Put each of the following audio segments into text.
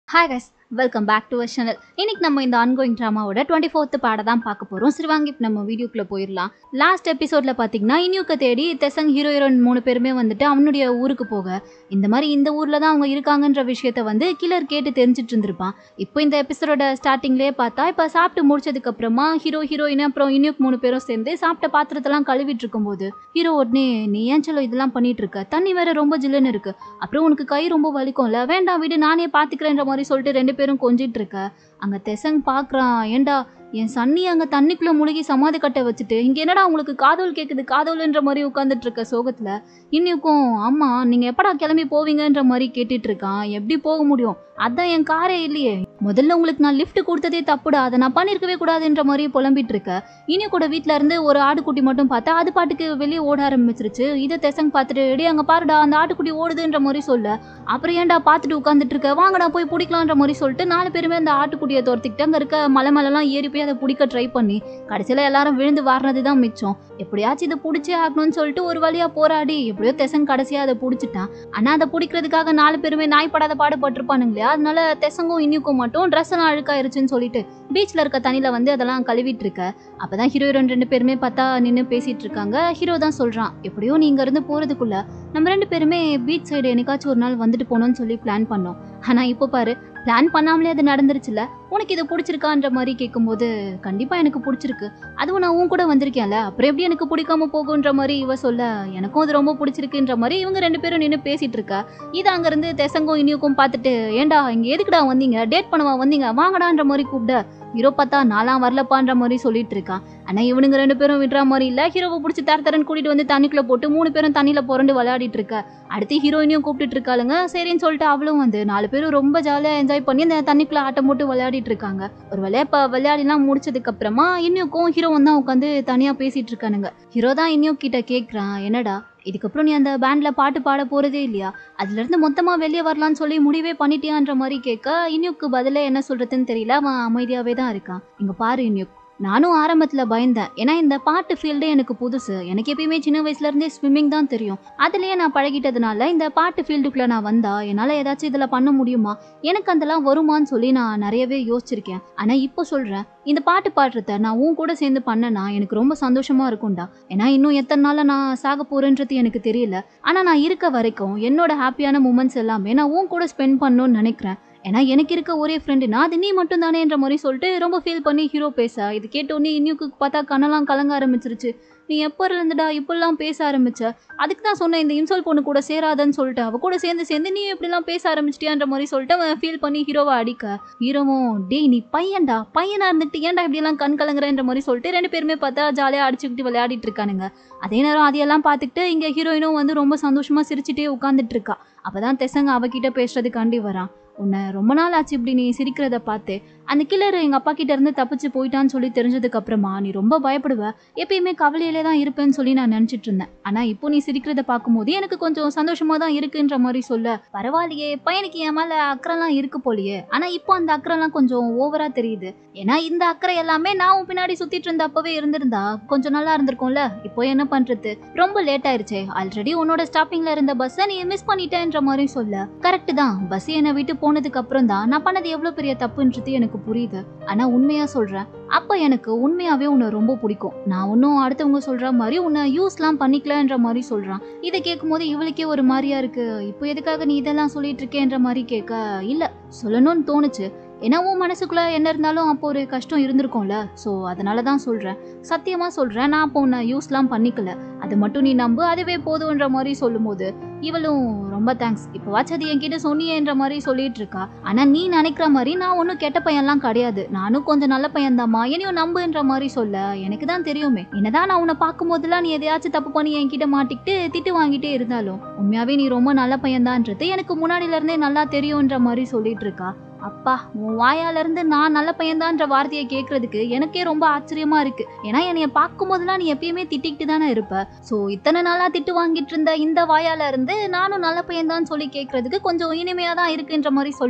hi guys welcome back to our channel இன்னைக்கு நம்ம இந்த ஆன்கோயிங் ட்ராமாவோட டுவெண்ட்டி ஃபோர்த்து பாட தான் பார்க்க போகிறோம் சரி வாங்க இப்போ நம்ம வீடியோக்குள்ளே போயிடலாம் லாஸ்ட் எபிசோடில் பார்த்தீங்கன்னா இனியூக்க தேடி தெசங் ஹீரோ ஹீரோயின் மூணு பேருமே வந்துட்டு அவனுடைய ஊருக்கு போக இந்த மாதிரி இந்த ஊரில் தான் அவங்க இருக்காங்கன்ற விஷயத்த வந்து கில்லர் கேட்டு தெரிஞ்சிட்டு இருந்திருப்பான் இப்போ இந்த எபிசோட ஸ்டார்டிங்லேயே பார்த்தா இப்போ சாப்பிட்டு முடிச்சதுக்கு அப்புறமா ஹீரோ ஹீரோயின் அப்புறம் இனியூக் மூணு பேரும் சேர்ந்து சாப்பிட்ட பாத்திரத்தெல்லாம் கழுவிட்டு இருக்கும்போது ஹீரோ உடனே நீ ஏன் சொல்ல இதெல்லாம் பண்ணிட்டு இருக்க தண்ணி வேற ரொம்ப ஜில்லுன்னு இருக்கு அப்புறம் உனக்கு கை ரொம்ப வலிக்கும்ல வேண்டாம் விடு நானே பார்த்துக்கிறேன்ற மாதிரி சொல்லிட்டு ரெண்டு பேரும் கொஞ்சிட்டு இருக்க அங்கே தெசங் பார்க்குறான் ஏண்டா என் சன்னி அங்கே தண்ணிக்குள்ளே முழுகி சமாதி கட்டை வச்சுட்டு இங்கே என்னடா உங்களுக்கு காதல் கேட்குது காதல்ன்ற மாதிரி உட்காந்துட்டு இருக்க சோகத்தில் இன்னிக்கும் ஆமாம் நீங்கள் எப்படா கிளம்பி போவீங்கன்ற மாதிரி கேட்டுட்டு இருக்கான் எப்படி போக முடியும் அதான் என் காரே இல்லையே முதல்ல உங்களுக்கு நான் லிஃப்ட் கொடுத்ததே தப்புடா அதை நான் பண்ணியிருக்கவே கூடாதுன்ற மாதிரி புலம்பிட்டு இருக்க இனி கூட வீட்டில் இருந்து ஒரு ஆடுக்குட்டி மட்டும் பார்த்தா அது பாட்டுக்கு வெளியே ஓட ஆரம்பிச்சிருச்சு இதை தெசங் பார்த்துட்டு எடி அங்கே பாருடா அந்த ஆட்டுக்குட்டி ஓடுதுன்ற மாதிரி சொல்ல அப்புறம் ஏன்டா பார்த்துட்டு உட்காந்துட்டு இருக்க வாங்கடா போய் பிடிக்கலான்ற மாதிரி சொல்லிட்டு நாலு பேருமே அந்த ஆட்டுக்குட்டியை துரத்திக்கிட்டு அங்கே இருக்க மலை மலைலாம் ஏறி போய் அதை பிடிக்க ட்ரை பண்ணி கடைசியில் எல்லாரும் விழுந்து வாரினது தான் மிச்சம் எப்படியாச்சும் இதை பிடிச்சே ஆகணும்னு சொல்லிட்டு ஒரு வழியாக போராடி எப்படியோ தெசங் கடைசியாக அதை பிடிச்சிட்டான் ஆனால் அதை பிடிக்கிறதுக்காக நாலு பேருமே நாய்ப்படாத பாடுபட்டிருப்பானுங்க இல்லையா அதனால தெசங்கும் இன்னிக்கும் மட்டும் ட்ரெஸ் எல்லாம் அழுக்காயிருச்சுன்னு சொல்லிட்டு பீச்சில் இருக்க தண்ணியில் வந்து அதெல்லாம் கழுவிட்டு இருக்க அப்பதான் ஹீரோ ஹீரோயின் ரெண்டு பேருமே பார்த்தா நின்று பேசிட்டு இருக்காங்க ஹீரோ தான் சொல்றான் எப்படியோ நீங்க இருந்து போறதுக்குள்ள நம்ம ரெண்டு பேருமே பீச் சைடு என்னைக்காச்சும் ஒரு நாள் வந்துட்டு போகணும்னு சொல்லி பிளான் பண்ணோம் ஆனா இப்போ பாரு பிளான் பண்ணாமலே அது நடந்துருச்சுல உனக்கு இது பிடிச்சிருக்கான்ற மாதிரி கேட்கும்போது கண்டிப்பா எனக்கு பிடிச்சிருக்கு அதுவும் நான் உன் கூட வந்திருக்கேன்ல அப்புறம் எப்படி எனக்கு பிடிக்காம போகுன்ற மாதிரி இவ சொல்ல எனக்கும் அது ரொம்ப பிடிச்சிருக்குன்ற மாதிரி இவங்க ரெண்டு பேரும் நின்று பேசிட்டு இருக்கா இது அங்கிருந்து தெசங்கும் இனியுக்கும் பார்த்துட்டு ஏண்டா இங்க எதுக்குடா வந்தீங்க டேட் பண்ணவா வந்தீங்க வாங்கடான்ற மாதிரி கூப்பிட ஹீரோ பார்த்தா நாலாம் வரலப்பான்ற மாதிரி சொல்லிட்டு இருக்கான் ஆனா இவனுங்க ரெண்டு பேரும் விடுற மாதிரி இல்ல ஹீரோவை பிடிச்சி தர தரன்னு கூட்டிட்டு வந்து தண்ணிக்குள்ள போட்டு மூணு பேரும் தண்ணியில புரண்டு விளையாடிட்டு இருக்க அடுத்து ஹீரோயினையும் கூப்பிட்டுட்டு இருக்காளுங்க சரின்னு சொல்லிட்டு அவளும் வந்து நாலு பேரும் ரொம்ப ஜாலியா என்ஜாய் பண்ணி அந்த தண்ணிக்குள்ள ஆட்டம் போட்டு விளையாடிட்டு இருக்காங்க ஒரு வேலையா இப்ப விளையாடிலாம் முடிச்சதுக்கு அப்புறமா இன்னுக்கும் ஹீரோவும் தான் உட்காந்து தனியா பேசிட்டு இருக்கானுங்க ஹீரோ தான் இன்னும் கிட்ட கேக்குறான் என்னடா இதுக்கப்புறம் நீ அந்த பேண்ட்ல பாட்டு பாட போறதே இல்லையா அதுல இருந்து மொத்தமா வெளியே வரலாம்னு சொல்லி முடிவே பண்ணிட்டியான்ற மாதிரி கேட்க இனியுக்கு பதிலே என்ன சொல்றதுன்னு தெரியல அவன் அமைதியாவே தான் இருக்கான் இங்க பாரு இனியுக் நானும் ஆரம்பத்தில் பயந்தேன் ஏன்னா இந்த பாட்டு ஃபீல்டே எனக்கு புதுசு எனக்கு எப்பயுமே சின்ன வயசுலேருந்தே ஸ்விம்மிங் தான் தெரியும் அதுலேயே நான் பழகிட்டதுனால இந்த பாட்டு ஃபீல்டுக்குள்ளே நான் வந்தா என்னால் ஏதாச்சும் இதில் பண்ண முடியுமா எனக்கு அதெல்லாம் வருமான்னு சொல்லி நான் நிறையவே யோசிச்சிருக்கேன் ஆனால் இப்போ சொல்கிறேன் இந்த பாட்டு பாடுறத நான் உன் கூட சேர்ந்து பண்ணனா எனக்கு ரொம்ப சந்தோஷமா இருக்கும்டா ஏன்னா இன்னும் எத்தனை நாள் நான் சாக போறேன்றது எனக்கு தெரியல ஆனால் நான் இருக்க வரைக்கும் என்னோட ஹாப்பியான மூமெண்ட்ஸ் எல்லாமே நான் உன் கூட ஸ்பெண்ட் பண்ணணும்னு நினைக்கிறேன் ஏன்னா எனக்கு இருக்க ஒரே ஃப்ரெண்டுனா அது நீ மட்டும் தானேன்ற மாதிரி சொல்லிட்டு ரொம்ப ஃபீல் பண்ணி ஹீரோ பேச இது கேட்டோன்னே இன்னுக்கு பார்த்தா கண்ணெல்லாம் கலங்க ஆரம்பிச்சிருச்சு நீ எப்போ இருந்துடா இப்படிலாம் பேச ஆரம்பிச்ச அதுக்கு தான் சொன்னேன் இந்த இன்சல்ட் பொண்ணு கூட சேராதன்னு சொல்லிட்டு அவ கூட சேர்ந்து சேர்ந்து நீ எப்படிலாம் பேச ஆரம்பிச்சிட்டியான்ற மாதிரி சொல்லிட்டு அவன் ஃபீல் பண்ணி ஹீரோவை அடிக்க ஹீரோவும் டேய் நீ பையன்டா பையனா இருந்துட்டு ஏன்டா இப்படியெல்லாம் கண் கலங்குறன்ற மாதிரி சொல்லிட்டு ரெண்டு பேருமே பார்த்தா ஜாலியாக அடிச்சுக்கிட்டு விளையாடிட்டு இருக்கானுங்க அதே நேரம் அதையெல்லாம் பார்த்துக்கிட்டு இங்கே ஹீரோயினும் வந்து ரொம்ப சந்தோஷமா சிரிச்சுட்டே உட்காந்துட்டு இருக்கா அப்பதான் தெசங்க அவகிட்ட பேசுறதுக்காண்டி வரான் உன்னை ரொம்ப நாள் ஆச்சு இப்படி நீ சிரிக்கிறத பார்த்து அந்த கில்லர் எங்க அப்பா கிட்ட இருந்து தப்பிச்சு போயிட்டான்னு சொல்லி தெரிஞ்சதுக்கு அப்புறமா நீ ரொம்ப பயப்படுவ எப்பயுமே கவலையிலே தான் இருப்பேன்னு சொல்லி நான் நினைச்சிட்டு இருந்தேன் ஆனா இப்போ நீ சிரிக்கிறத பார்க்கும்போது எனக்கு கொஞ்சம் சந்தோஷமா தான் இருக்குன்ற மாதிரி சொல்ல பரவாயில்லையே பையனுக்கு என் மேல அக்கறைலாம் இருக்கு போலியே ஆனா இப்போ அந்த அக்கறைலாம் கொஞ்சம் ஓவரா தெரியுது ஏன்னா இந்த அக்கறை எல்லாமே நான் உன் பின்னாடி சுத்திட்டு இருந்த அப்பவே இருந்திருந்தா கொஞ்சம் நல்லா இருந்திருக்கும்ல இப்போ என்ன பண்றது ரொம்ப லேட் ஆயிருச்சே ஆல்ரெடி உன்னோட ஸ்டாப்பிங்ல இருந்த பஸ்ஸை நீ மிஸ் பண்ணிட்டேன்ற மாதிரி சொல்ல கரெக்ட் தான் பஸ் என்னை விட்டு போனதுக்கு அப்புறம் தான் நான் பண்ணது எவ்வளவு பெரிய தப்புன்றது எனக்கு புரியுது ஆனா உண்மையா சொல்றேன் அப்ப எனக்கு உண்மையாவே உன்னை ரொம்ப பிடிக்கும் நான் ஒன்றும் அடுத்தவங்க சொல்ற மாதிரி உன்னை யூஸ்லாம் பண்ணிக்கலன்ற மாதிரி சொல்றான் இதை கேட்கும்போது இவளுக்கே ஒரு மாதிரியா இருக்கு இப்போ எதுக்காக நீ இதெல்லாம் சொல்லிட்டு இருக்கேன்ற மாதிரி கேட்க இல்ல சொல்லணும்னு தோணுச்சு ஏன்னா உன் மனசுக்குள்ள என்ன இருந்தாலும் அப்போ ஒரு கஷ்டம் இருந்திருக்கும்ல ஸோ அதனால தான் சொல்கிறேன் சத்தியமாக சொல்கிறேன் நான் அப்போ உன்னை யூஸ்லாம் பண்ணிக்கல அது மட்டும் நீ நம்பு அதுவே போதுன்ற மாதிரி சொல்லும்போது இவளும் ரொம்ப தேங்க்ஸ் இப்போ வாச்சு அது என்கிட்ட சொன்னியேன்ற மாதிரி சொல்லிட்டு இருக்கா ஆனால் நீ நினைக்கிற மாதிரி நான் ஒன்றும் கெட்ட பையன்லாம் கிடையாது நானும் கொஞ்சம் நல்ல பையன்தாம்மா என்னையும் நம்புன்ற மாதிரி சொல்ல எனக்கு தான் தெரியுமே என்னதான் நான் உன்னை பார்க்கும்போதெல்லாம் நீ எதையாச்சும் தப்பு பண்ணி என்கிட்ட மாட்டிக்கிட்டு திட்டு வாங்கிட்டே இருந்தாலும் உண்மையாவே நீ ரொம்ப நல்ல பையன்தான்றது எனக்கு முன்னாடில இருந்தே நல்லா தெரியுன்ற மாதிரி சொல்லிட்டு இருக்கா அப்பா உன் வாயால இருந்து நான் நல்ல பையன்தான்ற வார்த்தையை கேட்கறதுக்கு எனக்கே ரொம்ப ஆச்சரியமா இருக்கு ஏன்னா என்னைய பார்க்கும் போதெல்லாம் நீ எப்பயுமே திட்டிக்கிட்டு தானே இருப்ப ஸோ இத்தனை நாளா திட்டு வாங்கிட்டு இருந்த இந்த வாயால இருந்து நானும் நல்ல பையன்தான் சொல்லி கேட்கறதுக்கு கொஞ்சம் இனிமையா தான் இருக்குன்ற மாதிரி சொல்லிட்டு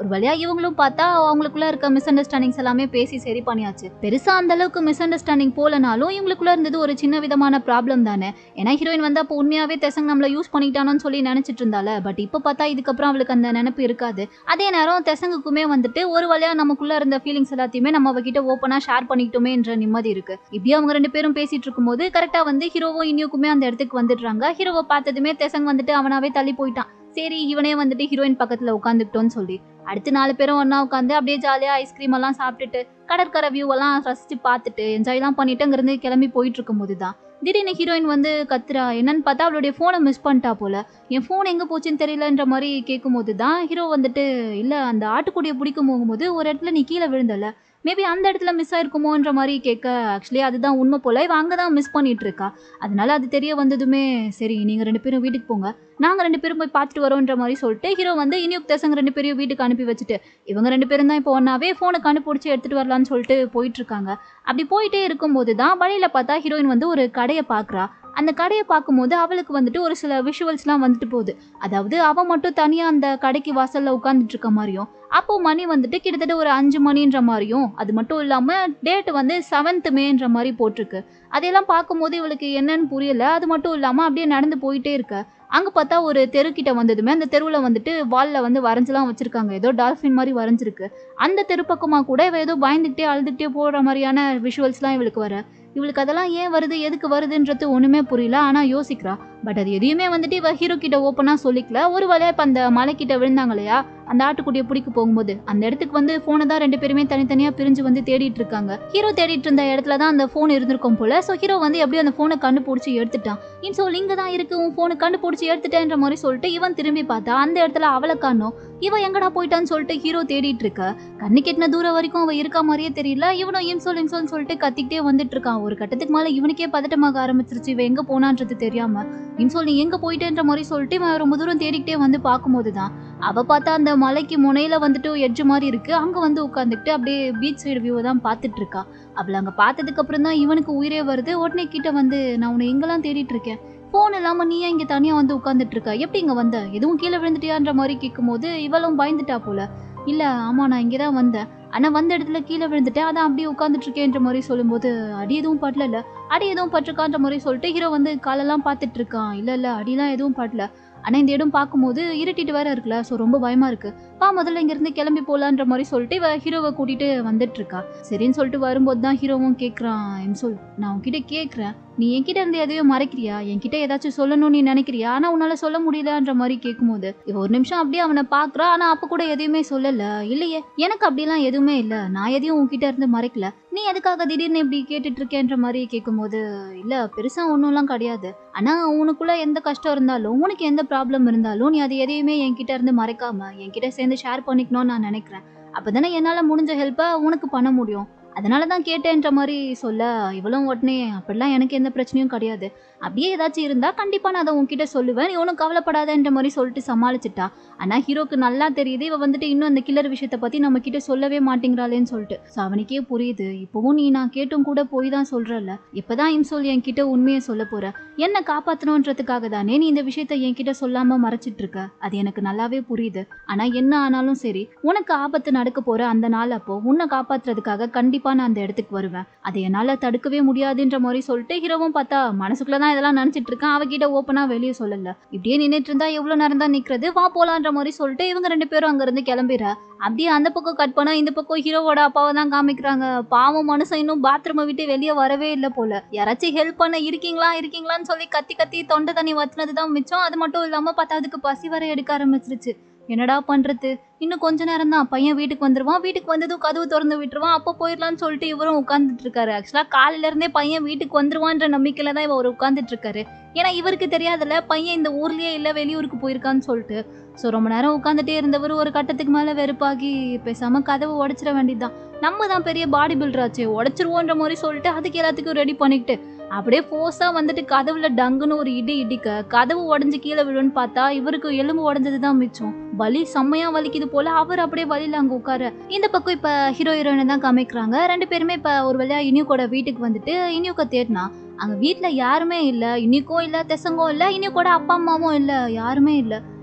ஒரு வழியா இவங்களும் பார்த்தா அவங்களுக்குள்ள இருக்க மிஸ் அண்டர்ஸ்டாண்டிங்ஸ் எல்லாமே பேசி சரி பண்ணியாச்சு பெருசா அந்த அளவுக்கு மிஸ் அண்டர்ஸ்டாண்டிங் போலனாலும் இவங்களுக்குள்ள இருந்தது ஒரு சின்ன விதமான ப்ராப்ளம் தானே ஏன்னா ஹீரோயின் வந்து அப்போ உண்மையாவே தெசங் நம்மள யூஸ் பண்ணிட்டானோன்னு சொல்லி நினைச்சிட்டு இருந்தால பட் இப்போ பார்த்தா இதுக்கப்புறம் அவளுக்கு அந்த நினைப்பு இருக்காது அதே நேரம் தெசங்குக்குமே வந்துட்டு ஒரு வழியா நமக்குள்ள இருந்த ஃபீலிங்ஸ் எல்லாத்தையுமே நம்ம அவகிட்ட ஓப்பனா ஷேர் பண்ணிக்கிட்டோமே என்ற நிம்மதி இருக்கு இப்படியே அவங்க ரெண்டு பேரும் பேசிட்டு இருக்கும்போது கரெக்டா வந்து ஹீரோவும் இனியுக்குமே அந்த இடத்துக்கு வந்துடுறாங்க ஹீரோவை பார்த்ததுமே தெசங் வந்துட்டு அவனாவே தள்ளி போயிட்டான் சரி இவனே வந்துட்டு ஹீரோயின் பக்கத்துல உட்காந்துக்கிட்டோன்னு சொல்லி அடுத்து நாலு பேரும் ஒண்ணா உட்காந்து அப்படியே ஜாலியா ஐஸ்கிரீம் எல்லாம் சாப்பிட்டுட்டு கடற்கரை வியூ எல்லாம் ரசிச்சு பார்த்துட்டு என்ஜாய்லாம் பண்ணிட்டு அங்கிருந்து கிளம்பி போயிட்டு இருக்கும்போது தான் திடீர்னு ஹீரோயின் வந்து கத்துறா என்னன்னு பார்த்தா அவளுடைய ஃபோனை மிஸ் பண்ணிட்டா போல என் ஃபோன் எங்கே போச்சுன்னு தெரியலன்ற மாதிரி கேட்கும்போது தான் ஹீரோ வந்துட்டு இல்லை அந்த ஆட்டுக்குடியை பிடிக்கும் போகும்போது ஒரு இடத்துல நீ கீழே விழுந்தல மேபி அந்த இடத்துல மிஸ் ஆயிருக்குமோன்ற மாதிரி கேட்க ஆக்சுவலி அதுதான் உண்மை போல இவ அங்கே தான் மிஸ் பண்ணிட்டு இருக்கா அதனால அது தெரிய வந்ததுமே சரி நீங்கள் ரெண்டு பேரும் வீட்டுக்கு போங்க நாங்கள் ரெண்டு பேரும் போய் பார்த்துட்டு வரோன்ற மாதிரி சொல்லிட்டு ஹீரோ வந்து இனியுக் தேசங்க ரெண்டு பேரையும் வீட்டுக்கு அனுப்பி வச்சுட்டு இவங்க ரெண்டு பேரும் தான் இப்போ ஒன்றாவே ஃபோனை கண்டுபிடிச்சி எடுத்துகிட்டு வரலான்னு சொல்லிட்டு போயிட்டு இருக்காங்க அப்படி போயிட்டே இருக்கும்போது தான் வழியில் பார்த்தா ஹீரோயின் வந்து ஒரு கடையை பார்க்குறா அந்த கடையை பார்க்கும்போது அவளுக்கு வந்துட்டு ஒரு சில விஷுவல்ஸ்லாம் வந்துட்டு போகுது அதாவது அவன் மட்டும் தனியாக அந்த கடைக்கு வாசலில் உட்காந்துட்டு இருக்க மாதிரியும் அப்போ மணி வந்துட்டு கிட்டத்தட்ட ஒரு அஞ்சு மணின்ற மாதிரியும் அது மட்டும் இல்லாமல் டேட் வந்து செவன்த் மேன்ற மாதிரி போட்டிருக்கு அதையெல்லாம் பார்க்கும்போது இவளுக்கு என்னன்னு புரியல அது மட்டும் இல்லாமல் அப்படியே நடந்து போயிட்டே இருக்க அங்கே பார்த்தா ஒரு தெருக்கிட்ட வந்ததுமே அந்த தெருவில் வந்துட்டு வாலில் வந்து வரைஞ்செல்லாம் வச்சுருக்காங்க ஏதோ டால்ஃபின் மாதிரி வரைஞ்சிருக்கு அந்த தெரு பக்கமாக கூட இவ ஏதோ பயந்துக்கிட்டே அழுதுகிட்டே போகிற மாதிரியான விஷுவல்ஸ்லாம் இவளுக்கு வர இவளுக்கு அதெல்லாம் ஏன் வருது எதுக்கு வருதுன்றது ஒன்றுமே புரியல ஆனால் யோசிக்கிறா பட் அது எதையுமே வந்துட்டு இவ ஹீரோ கிட்ட ஓப்பனாக சொல்லிக்கல ஒரு வேலையா இப்போ அந்த மலைக்கிட்ட விழுந்தாங்க இல்லையா அந்த ஆட்டுக்குட்டியை பிடிக்க போகும்போது அந்த இடத்துக்கு வந்து ஃபோனை தான் ரெண்டு பேருமே தனித்தனியாக பிரிஞ்சு வந்து தேடிட்டு இருக்காங்க ஹீரோ தேடிட்டு இருந்த இடத்துல தான் அந்த ஃபோன் இருந்திருக்கும் போல ஸோ ஹீரோ வந்து எப்படியும் அந்த ஃபோனை கண்டுபிடிச்சி எடுத்துட்டான் இன் சொல் இங்கே தான் இருக்கு உன் ஃபோனை கண்டுபிடிச்சி எடுத்துட்டேன்ற மாதிரி சொல்லிட்டு இவன் திரும்பி பார்த்தா அந்த இடத்துல அவளை காணோம் இவன் எங்கடா போயிட்டான்னு சொல்லிட்டு ஹீரோ தேடிட்டு இருக்க கண்ணு கெட்டின தூரம் வரைக்கும் அவ இருக்கா மாதிரியே தெரியல இவனும் இம்சோல் இம்சோல்னு சொல்லிட்டு கத்திக்கிட்டே வந்துட்டு இருக்கான் ஒரு கட்டத்துக்கு மேலே இவனுக்கே பதட்டமாக ஆரம்பிச்சிருச்சு இவன் எங்கே போனான்றது தெரியாம இம்சோல் நீ எங்கே போயிட்டேன்ற மாதிரி சொல்லிட்டு இவன் ரொம்ப தூரம் தேடிக்கிட்டே வந்து பார்க்கும்போது தான் அவ பார்த்தா அந்த மலைக்கு முனையில வந்துட்டு எட்ஜ் மாதிரி இருக்கு அங்க வந்து உட்காந்துக்கிட்டு அப்படியே பீச் சைடு வியூவை தான் பார்த்துட்டு இருக்கா அவளை அங்க பார்த்ததுக்கு அப்புறம் தான் இவனுக்கு உயிரே வருது உடனே கிட்ட வந்து நான் உன்னை எங்கெல்லாம் தேடிட்டு இருக்கேன் ஃபோன் இல்லாம நீ ஏன் இங்க தனியா வந்து உட்காந்துட்டு இருக்க எப்படி இங்க வந்த எதுவும் கீழே விழுந்துட்டியான்ற மாதிரி கேட்கும்போது இவளும் பயந்துட்டா போல இல்ல ஆமா நான் இங்கே தான் வந்தேன் ஆனா வந்த இடத்துல கீழே விழுந்துட்டேன் அதான் அப்படியே உட்காந்துட்டு இருக்கேன்ற மாதிரி சொல்லும்போது அடி எதுவும் படல இல்ல அடி எதுவும் பட்டிருக்கான்ற மாதிரி சொல்லிட்டு ஹீரோ வந்து காலெல்லாம் பார்த்துட்டு இருக்கான் இல்ல இல்ல அடிலாம் எதுவும் படல ஆனா இந்த இடம் பார்க்கும்போது இருட்டிட்டு வேற இருக்குல்ல ஸோ ரொம்ப பயமா இருக்கு பா முதல்ல இங்கிருந்து கிளம்பி போலான்ற மாதிரி சொல்லிட்டு இவ ஹீரோவை கூட்டிட்டு வந்துட்டு இருக்கா சரின்னு சொல்லிட்டு வரும்போது தான் ஹீரோவும் கேட்குறான் என் சொல் நான் உன்கிட்ட கேட்குறேன் நீ என்கிட்ட இருந்து எதையும் மறைக்கிறியா என்கிட்ட ஏதாச்சும் சொல்லணும்னு நீ நினைக்கிறியா ஆனா உன்னால சொல்ல முடியலன்ற மாதிரி கேட்கும்போது இவ ஒரு நிமிஷம் அப்படியே அவனை பாக்குறா ஆனா அப்ப கூட எதையுமே சொல்லல இல்லையே எனக்கு அப்படிலாம் எதுவுமே இல்ல நான் எதையும் உன்கிட்ட இருந்து மறைக்கல நீ எதுக்காக திடீர்னு இப்படி கேட்டுட்டு இருக்கேன்ற மாதிரி கேட்கும்போது இல்ல பெருசா ஒன்றும்லாம் கிடையாது ஆனா உனக்குள்ள எந்த கஷ்டம் இருந்தாலும் உனக்கு எந்த ப்ராப்ளம் இருந்தாலும் நீ அது எதையுமே என்கிட்ட இருந்து மறைக்காம என்கிட்ட சேர்ந்து ஷேர் பண்ணிக்கணும்னு நான் நினைக்கிறேன் அப்பதானே என்னால முடிஞ்ச ஹெல்ப்பை உனக்கு பண்ண முடியும் அதனால தான் கேட்டேன்ற மாதிரி சொல்ல இவளும் உடனே அப்படிலாம் எனக்கு எந்த பிரச்சனையும் கிடையாது அப்படியே ஏதாச்சும் இருந்தா கண்டிப்பா நான் அதை உன்கிட்ட சொல்லுவேன் நீ ஒன்றும் கவலைப்படாதன்ற மாதிரி சொல்லிட்டு சமாளிச்சிட்டா ஆனா ஹீரோக்கு நல்லா தெரியுது இவ வந்துட்டு இன்னும் அந்த கில்லர் விஷயத்த பத்தி நம்ம கிட்ட சொல்லவே மாட்டேங்கிறாளேன்னு சொல்லிட்டு ஸோ அவனுக்கே புரியுது இப்பவும் நீ நான் கேட்டும் கூட போய் தான் சொல்றல இப்பதான் இம்சோல் என்கிட்ட உண்மையை சொல்ல போற என்ன காப்பாத்தணுன்றதுக்காக தானே நீ இந்த விஷயத்த என்கிட்ட சொல்லாம மறைச்சிட்டு இருக்க அது எனக்கு நல்லாவே புரியுது ஆனா என்ன ஆனாலும் சரி உனக்கு ஆபத்து நடக்க போற அந்த நாள் அப்போ உன்னை காப்பாத்துறதுக்காக கண்டிப்பா நான் அந்த இடத்துக்கு வருவேன் அதை என்னால தடுக்கவே முடியாதுன்ற மாதிரி சொல்லிட்டு ஹீரோவும் பார்த்தா மனசுக்குள்ளதான் இதெல்லாம் நினைச்சிட்டு இருக்கான் அவகிட்ட ஓப்பனா வெளியே சொல்லல இப்படியே நின்னுட்டு இருந்தா எவ்வளவு நேரம் தான் நிக்கிறது வா போலான்ற மாதிரி சொல்லிட்டு இவங்க ரெண்டு பேரும் அங்க இருந்து கிளம்பிடுற அப்படியே அந்த பக்கம் கட் பண்ணா இந்த பக்கம் ஹீரோவோட அப்பாவை தான் காமிக்கிறாங்க பாவம் மனுஷன் இன்னும் பாத்ரூமை விட்டு வெளியே வரவே இல்லை போல யாராச்சும் ஹெல்ப் பண்ண இருக்கீங்களா இருக்கீங்களான்னு சொல்லி கத்தி கத்தி தொண்டை தண்ணி வத்துனது தான் மிச்சம் அது மட்டும் இல்லாம பத்தாவதுக்கு பசி வர எடுக்க ஆரம்பிச்சிருச்சு என்னடா பண்றது இன்னும் கொஞ்ச நேரம் தான் பையன் வீட்டுக்கு வந்துருவான் வீட்டுக்கு வந்ததும் கதவு திறந்து விட்டுருவான் அப்போ போயிடலாம்னு சொல்லிட்டு இவரும் உட்காந்துட்டு இருக்காரு ஆக்சுவலா காலையில இருந்தே பையன் வீட்டுக்கு வந்துருவான்ற நம்பிக்கையில தான் இவர் உட்காந்துட்டு இருக்காரு ஏன்னா இவருக்கு தெரியாதுல்ல பையன் இந்த ஊர்லயே இல்ல வெளியூருக்கு போயிருக்கான்னு சொல்லிட்டு ஸோ ரொம்ப நேரம் உட்காந்துட்டே இருந்தவர் ஒரு கட்டத்துக்கு மேலே வெறுப்பாகி பேசாம கதவு உடைச்சிட வேண்டியதுதான் நம்ம தான் பெரிய பாடி பில்டராச்சே உடைச்சிருவோன்ற மாதிரி சொல்லிட்டு அதுக்கு எல்லாத்துக்கும் ரெடி பண்ணிக்கிட்டு அப்படியே ஃபோர்ஸாக வந்துட்டு கதவுல டங்குன்னு ஒரு இடி இடிக்க கதவு உடஞ்சி கீழே விழுன்னு பார்த்தா இவருக்கு எலும்பு உடஞ்சது தான் மிச்சம் வலி செம்மையா வலிக்குது போல அவர் அப்படியே வலியில அங்க உட்கார இந்த பக்கம் இப்ப ஹீரோ ஹீரோயினை தான் காமிக்கிறாங்க ரெண்டு பேருமே இப்ப ஒரு வழியா இனியூக்கோட வீட்டுக்கு வந்துட்டு இனியூக்க தேடினா அங்க வீட்ல யாருமே இல்ல இனிக்கும் இல்ல தெசங்கும் இல்ல இனியூக்கோட அப்பா அம்மாவும் இல்ல யாருமே இல்ல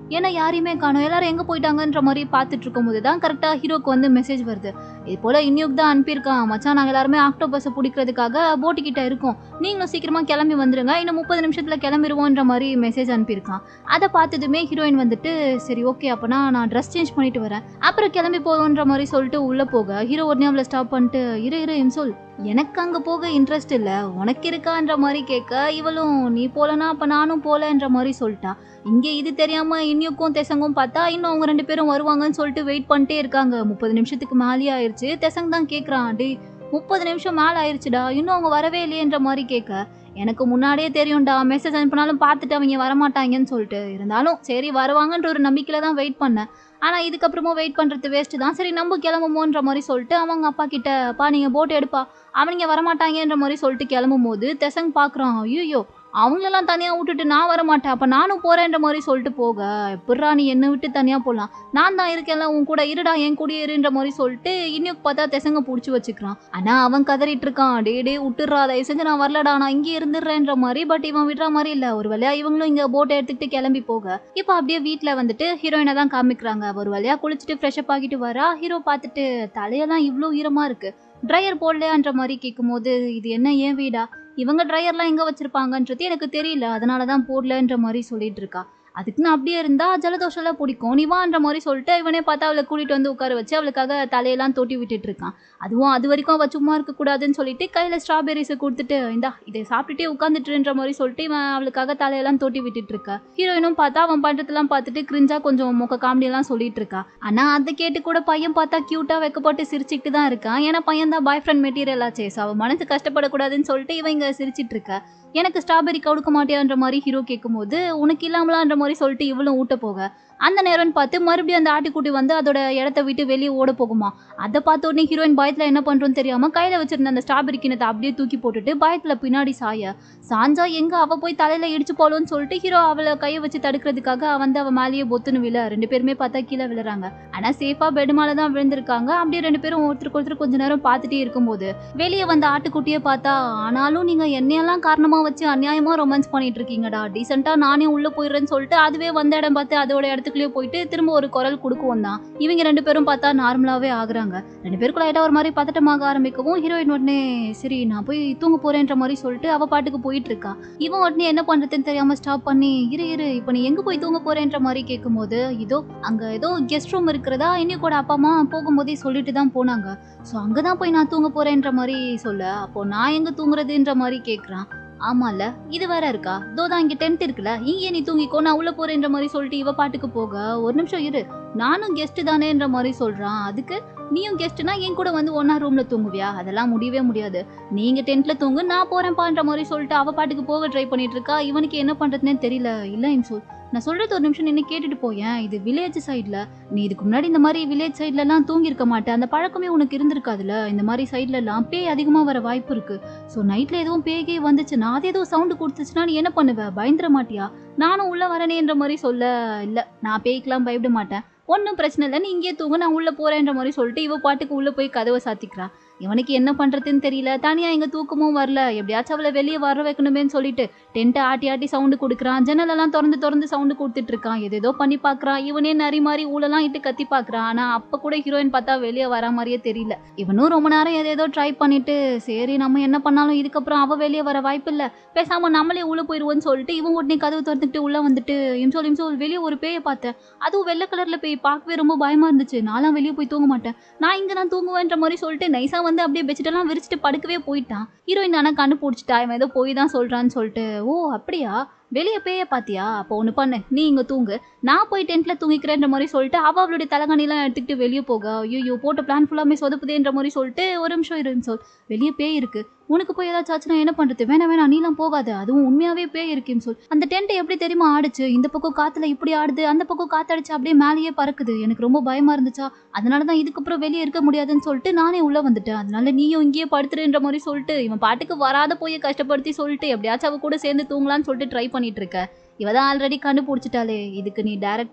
ஏன்னா யாரையுமே காணோம் எல்லாரும் எங்கே போயிட்டாங்கன்ற மாதிரி பார்த்துட்டு இருக்கும்போது தான் கரெக்டாக ஹீரோக்கு வந்து மெசேஜ் வருது இது போல் இன்னும் தான் அனுப்பியிருக்கான் மச்சான் நாங்கள் எல்லாருமே ஆக்டோபஸை பிடிக்கிறதுக்காக போட்டு கிட்ட இருக்கோம் நீங்களும் சீக்கிரமாக கிளம்பி வந்துருங்க இன்னும் முப்பது நிமிஷத்தில் கிளம்பிடுவோன்ற மாதிரி மெசேஜ் அனுப்பியிருக்கான் அதை பார்த்ததுமே ஹீரோயின் வந்துட்டு சரி ஓகே அப்போனா நான் ட்ரெஸ் சேஞ்ச் பண்ணிட்டு வரேன் அப்புறம் கிளம்பி போவோன்ற மாதிரி சொல்லிட்டு உள்ளே போக ஹீரோ உடனே அவளை ஸ்டாப் பண்ணிட்டு இரு இரு இன்சொல் எனக்கு அங்கே போக இன்ட்ரெஸ்ட் இல்லை உனக்கு இருக்கான்ற மாதிரி கேட்க இவளும் நீ போலனா அப்போ நானும் போலன்ற மாதிரி சொல்லிட்டா இங்கே இது தெரியாமல் இன்னியுக்கும் தெசங்கும் பார்த்தா இன்னும் அவங்க ரெண்டு பேரும் வருவாங்கன்னு சொல்லிட்டு வெயிட் பண்ணிட்டே இருக்காங்க முப்பது நிமிஷத்துக்கு மேலே ஆயிடுச்சு தெசங் தான் கேட்குறான் டே முப்பது நிமிஷம் மேலே ஆயிடுச்சுடா இன்னும் அவங்க வரவே இல்லையன்ற மாதிரி கேட்க எனக்கு முன்னாடியே தெரியும்டா மெசேஜ் அனுப்பினாலும் பார்த்துட்டு அவங்க வரமாட்டாங்கன்னு சொல்லிட்டு இருந்தாலும் சரி வருவாங்கன்ற ஒரு நம்பிக்கையில் தான் வெயிட் பண்ணேன் ஆனால் இதுக்கப்புறமும் வெயிட் பண்ணுறது வேஸ்ட்டு தான் சரி நம்ம கிளம்புமோன்ற மாதிரி சொல்லிட்டு அவங்க அப்பா கிட்ட பா நீங்கள் போட் எடுப்பா அவனுங்க வரமாட்டாங்கன்ற மாதிரி சொல்லிட்டு கிளம்பும் போது தெசங் பார்க்குறான் ஐயோ அவங்களெல்லாம் தனியாக விட்டுட்டு நான் வரமாட்டேன் அப்போ நானும் போகிறேன்ற மாதிரி சொல்லிட்டு போக எப்பட்றா நீ என்னை விட்டு தனியாக போகலாம் நான் தான் இருக்கேன்ல உன் கூட இருடா என் கூட இருன்ற மாதிரி சொல்லிட்டு இன்னும் பார்த்தா தெசங்க பிடிச்சி வச்சுக்கிறான் ஆனால் அவன் கதறிட்டு இருக்கான் டே டே விட்டுறா தயவு செஞ்சு நான் வரலடா நான் இங்கே இருந்துடுறேன்ற மாதிரி பட் இவன் விடுற மாதிரி இல்லை ஒரு வழியா இவங்களும் இங்கே போட்டை எடுத்துக்கிட்டு கிளம்பி போக இப்போ அப்படியே வீட்டில் வந்துட்டு ஹீரோயினை தான் காமிக்கிறாங்க ஒரு வழியா குளிச்சுட்டு ஃப்ரெஷ்அப் ஆகிட்டு வரா ஹீரோ பார்த்துட்டு தலையெல்லாம் இவ்வளோ ஈரமாக இருக்கு ட்ரையர் போடலையான்ற மாதிரி கேட்கும்போது இது என்ன ஏன் வீடா இவங்க ட்ரையர்லாம் எங்கே வச்சிருப்பாங்கன்றது எனக்கு தெரியல அதனால தான் போடலன்ற மாதிரி சொல்லிட்டு இருக்கா அதுக்கு நான் அப்படியே இருந்தா ஜலதோஷம்லாம் பிடிக்கும் நீ வான்ற மாதிரி சொல்லிட்டு இவனே பார்த்தா அவளை கூட்டிட்டு வந்து உட்கார வச்சு அவளுக்காக தலையெல்லாம் தொட்டி விட்டுட்டு இருக்கான் அதுவும் அது வரைக்கும் அவள் சும்மா இருக்கக்கூடாதுன்னு சொல்லிட்டு கையில் ஸ்ட்ராபெரிஸை கொடுத்துட்டு இந்தா இதை சாப்பிட்டுட்டே உட்காந்துட்டுன்ற மாதிரி சொல்லிட்டு இவன் அவளுக்காக தலையெல்லாம் தொட்டி விட்டுட்டு இருக்கா ஹீரோயினும் பார்த்தா அவன் பண்ணுறதெல்லாம் பார்த்துட்டு கிரிஞ்சா கொஞ்சம் மொக்க காமெடியெல்லாம் சொல்லிட்டு இருக்கா ஆனால் அதை கேட்டு கூட பையன் பார்த்தா க்யூட்டாக வைக்கப்பட்டு சிரிச்சுக்கிட்டு தான் இருக்கான் ஏன்னா பையன் தான் பாய் ஃப்ரெண்ட் மெட்டீரியல் ஆச்சே ஸோ அவன் மனசு கஷ்டப்படக்கூடாதுன்னு சொல்லிட்டு இவன் இங்கே சிரிச்சிட்டு இருக்கா எனக்கு ஸ்ட்ராபெரி கொடுக்க மாட்டியான்ற மாதிரி ஹீரோ கேட்கும்போது உனக்கு இல்லாமலான்ற மாதிரி சொல்லிட்டு இவளும் ஊட்ட போக அந்த நேரம்னு பார்த்து மறுபடியும் அந்த ஆட்டுக்குட்டி வந்து அதோட இடத்த விட்டு வெளியே ஓட போகுமா அதை பார்த்த உடனே ஹீரோயின் பயத்தில் என்ன பண்ணுறோன்னு தெரியாமல் கையில் வச்சிருந்த அந்த ஸ்ட்ராபெரி கிணத்தை அப்படியே தூக்கி போட்டுட்டு பயத்தில் பின்னாடி சாய சாஞ்சா எங்கே அவள் போய் தலையில் இடிச்சு போலோன்னு சொல்லிட்டு ஹீரோ அவளை கையை வச்சு தடுக்கிறதுக்காக அவன் வந்து அவள் மேலேயே பொத்துன்னு விழ ரெண்டு பேருமே பார்த்தா கீழே விழுறாங்க ஆனால் சேஃபாக பெட் மேலே தான் விழுந்திருக்காங்க அப்படியே ரெண்டு பேரும் ஒருத்தருக்கு ஒருத்தர் கொஞ்ச நேரம் பார்த்துட்டே இருக்கும்போது வெளியே வந்த ஆட்டுக்குட்டியை பார்த்தா ஆனாலும் நீங்கள் என்னையெல்லாம் காரணமாக வச்சு அநியாயமாக ரொமான்ஸ் பண்ணிட்டு இருக்கீங்கடா டீசெண்டாக நானே உள்ளே போயிடுறேன்னு சொல்லிட்டு அதுவே வந்த இடம் பார்த்து அதோட இடத்துக்குள்ளேயே போயிட்டு திரும்ப ஒரு குரல் கொடுக்குவோம் தான் இவங்க ரெண்டு பேரும் பார்த்தா நார்மலாகவே ஆகுறாங்க ரெண்டு பேருக்குள்ள லைட்டாக ஒரு மாதிரி பதட்டமாக ஆரம்பிக்கவும் ஹீரோயின் உடனே சரி நான் போய் தூங்க போறேன்ற மாதிரி சொல்லிட்டு அவ பாட்டுக்கு போயிட்டு இருக்கா இவன் உடனே என்ன பண்றதுன்னு தெரியாம ஸ்டாப் பண்ணி இரு இரு இப்போ நீ எங்க போய் தூங்க போறேன்ற மாதிரி கேட்கும்போது இதோ அங்க ஏதோ கெஸ்ட் ரூம் இருக்கிறதா இன்னும் கூட அப்பா அம்மா போகும்போதே சொல்லிட்டு தான் போனாங்க ஸோ அங்கே தான் போய் நான் தூங்க போறேன்ற மாதிரி சொல்ல அப்போ நான் எங்க தூங்குறதுன்ற மாதிரி கேட்குறான் ஆமால இது வேற இருக்கா தோ தான் இங்க டென்ட் இருக்குல்ல இங்கே நீ தூங்கிக்கோ நான் உள்ள போறேன்ற மாதிரி சொல்லிட்டு இவ பாட்டுக்கு போக ஒரு நிமிஷம் இரு நானும் கெஸ்ட் தானேன்ற மாதிரி சொல்றான் அதுக்கு நீயும் கெஸ்ட்னா என் கூட வந்து ஒன்னா ரூம்ல தூங்குவியா அதெல்லாம் முடியவே முடியாது நீங்க டென்ட்ல தூங்கு நான் போறேன்பான்ற மாதிரி சொல்லிட்டு அவ பாட்டுக்கு போக ட்ரை பண்ணிட்டு இருக்கா இவனுக்கு என்ன பண்றதுனே தெரியல இல்ல இன்சோல் நான் சொல்றது ஒரு நிமிஷம் நின்று கேட்டுட்டு போயேன் இது வில்லேஜ் சைடில் நீ இதுக்கு முன்னாடி இந்த மாதிரி வில்லேஜ் சைட்லலாம் தூங்கி இருக்க மாட்டேன் அந்த பழக்கமே உனக்கு இருந்திருக்காதுல்ல இந்த மாதிரி சைட்லலாம் பேய் அதிகமாக வர வாய்ப்பு இருக்கு ஸோ நைட்டில் எதுவும் பேய்கே வந்துச்சுன்னா அது ஏதோ சவுண்டு கொடுத்துச்சுன்னா நீ என்ன பண்ணுவ பயந்துட மாட்டியா நானும் உள்ளே வரனேன்ற மாதிரி சொல்ல இல்லை நான் பேய்க்கெலாம் பயப்பட மாட்டேன் ஒன்றும் பிரச்சனை இல்லை நீ இங்கே தூங்க நான் உள்ளே போகிறேன்ற மாதிரி சொல்லிட்டு இவ பாட்டுக்கு உள்ளே போய் கதவை சாத்திக்கிறான் இவனுக்கு என்ன பண்ணுறதுன்னு தெரியல தனியாக எங்கே தூக்கமும் வரல எப்படியாச்சும் அவளை வெளியே வர வைக்கணுமேன்னு சொல்லிட்டு டென்ட்டை ஆட்டி ஆட்டி சவுண்டு கொடுக்குறான் ஜன்னலெல்லாம் திறந்து திறந்து சவுண்டு கொடுத்துட்டு இருக்கான் எதேதோ பண்ணி பார்க்குறான் இவனே நரி மாதிரி ஊழலாம் இட்டு கத்தி பார்க்குறான் ஆனால் அப்போ கூட ஹீரோயின் பார்த்தா வெளியே வர மாதிரியே தெரியல இவனும் ரொம்ப நேரம் எதேதோ ட்ரை பண்ணிட்டு சரி நம்ம என்ன பண்ணாலும் இதுக்கப்புறம் அவள் வெளியே வர வாய்ப்பு இல்லை பேசாமல் நம்மளே உள்ளே போயிடுவோன்னு சொல்லிட்டு இவன் உடனே கதவு திறந்துட்டு உள்ளே வந்துட்டு இம்சோல் இம்சோல் வெளியே ஒரு பேயை பார்த்தேன் அதுவும் வெள்ளை கலரில் பேய் பார்க்கவே ரொம்ப பயமாக இருந்துச்சு நான்லாம் வெளியே போய் தூங்க மாட்டேன் நான் இங்கே தான் தூங்குவேன்ற மாதிரி சொல்லிட்டு நைஸாக வந்து அப்படியே பெட்ஷீட்டெல்லாம் விரிச்சிட்டு படுக்கவே போயிட்டான் ஹீரோயின் ஆனால் கண்டுபிடிச்சிட்டா இவன் ஏதோ போய் தான் சொல்கிறான்னு சொல்லிட்டு ஓ அப்படியா வெளியே பேய பாத்தியா அப்போ ஒன்று பண்ணு நீ இங்கே தூங்கு நான் போய் டென்ட்டில் தூங்கிக்கிறேன்ற மாதிரி சொல்லிட்டு அவள் அவளுடைய தலைகாணிலாம் எடுத்துக்கிட்டு வெளியே போக ஐயோ போட்ட பிளான் ஃபுல்லாமே சொதப்புதேன்ற மாதிரி சொல்லிட்டு ஒரு நிமிஷம் இருன்னு சொல் வெளியே பேய் இருக்கு உனக்கு போய் ஏதாச்சும் ஆச்சுன்னா என்ன பண்ணுறது வேணாம் வேணாம் நீலாம் போகாத அதுவும் உண்மையாகவே பேய் இருக்குன்னு சொல் அந்த டென்ட் எப்படி தெரியுமா ஆடுச்சு இந்த பக்கம் காற்றுல இப்படி ஆடுது அந்த பக்கம் காத்தடிச்சு அப்படியே மேலேயே பறக்குது எனக்கு ரொம்ப பயமாக இருந்துச்சா அதனால தான் இதுக்கப்புறம் வெளியே இருக்க முடியாதுன்னு சொல்லிட்டு நானே உள்ளே வந்துட்டேன் அதனால நீயும் இங்கேயே படுத்துருன்ற மாதிரி சொல்லிட்டு இவன் பாட்டுக்கு வராத போய் கஷ்டப்படுத்தி சொல்லிட்டு எப்படியாச்சும் அவ கூட சேர்ந்து தூங்கலான்னு சொல்லிட்டு ட்ரை பண்ணிட்டு இருக்க இவ தான் ஆல்ரெடி கண்டுபிடிச்சிட்டாலே இதுக்கு நீ டைரக்டா